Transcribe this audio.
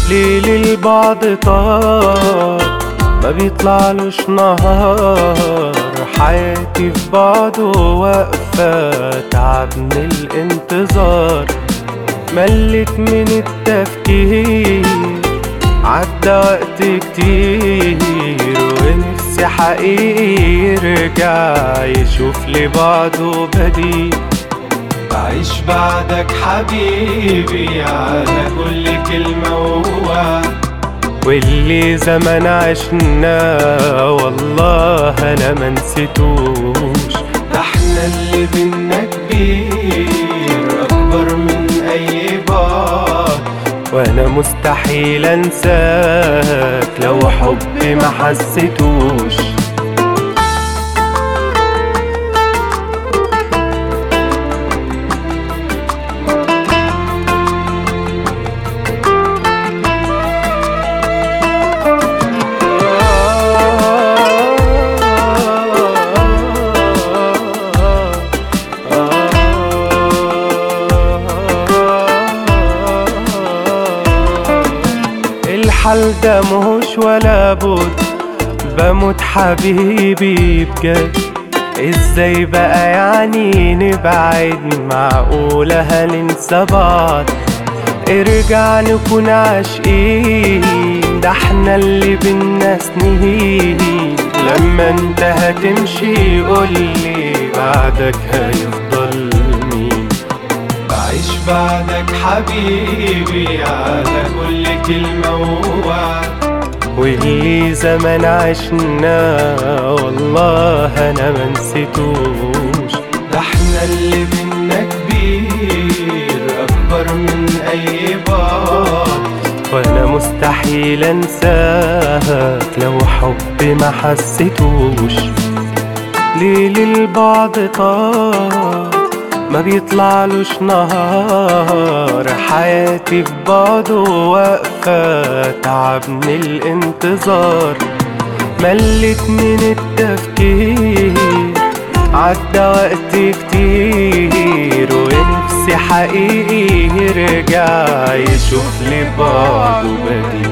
ليه للبعض طار ما بيطلعلوش نهار حياتي في بعضه واقفة تعب من الانتظار ملت من التفكير عدى وقت كتير ونفسي حقيقي يرجع يشوف لبعضه بديل بعيش بعدك حبيبي على كل كلمة ووعد واللي زمان عشنا والله انا ما نسيتوش ده احنا اللي بينا كبير أكبر من أي بعد وانا مستحيل انساك لو حبي ما حسيتوش الحال ده مهوش ولا بد بموت حبيبي بجد ازاي بقى يعني نبعد معقولة هننسى بعض ارجع نكون عاشقين ده احنا اللي بينا سنين لما انت هتمشي قولي بعدك هيفضل مين بعيش بعدك حبيبي على كل كلمة ووعد واللي زمان عشنا والله انا ما نسيتوش ده احنا اللي بينا كبير أكبر من أي بعد وانا مستحيل انساك لو حبي ما حسيتوش ليه للبعض طار ما بيطلعلوش نهار حياتي في بعضه واقفة تعب من الانتظار ملت من التفكير عدى وقت كتير ونفسي حقيقي يرجع يشوف لبعضه بديل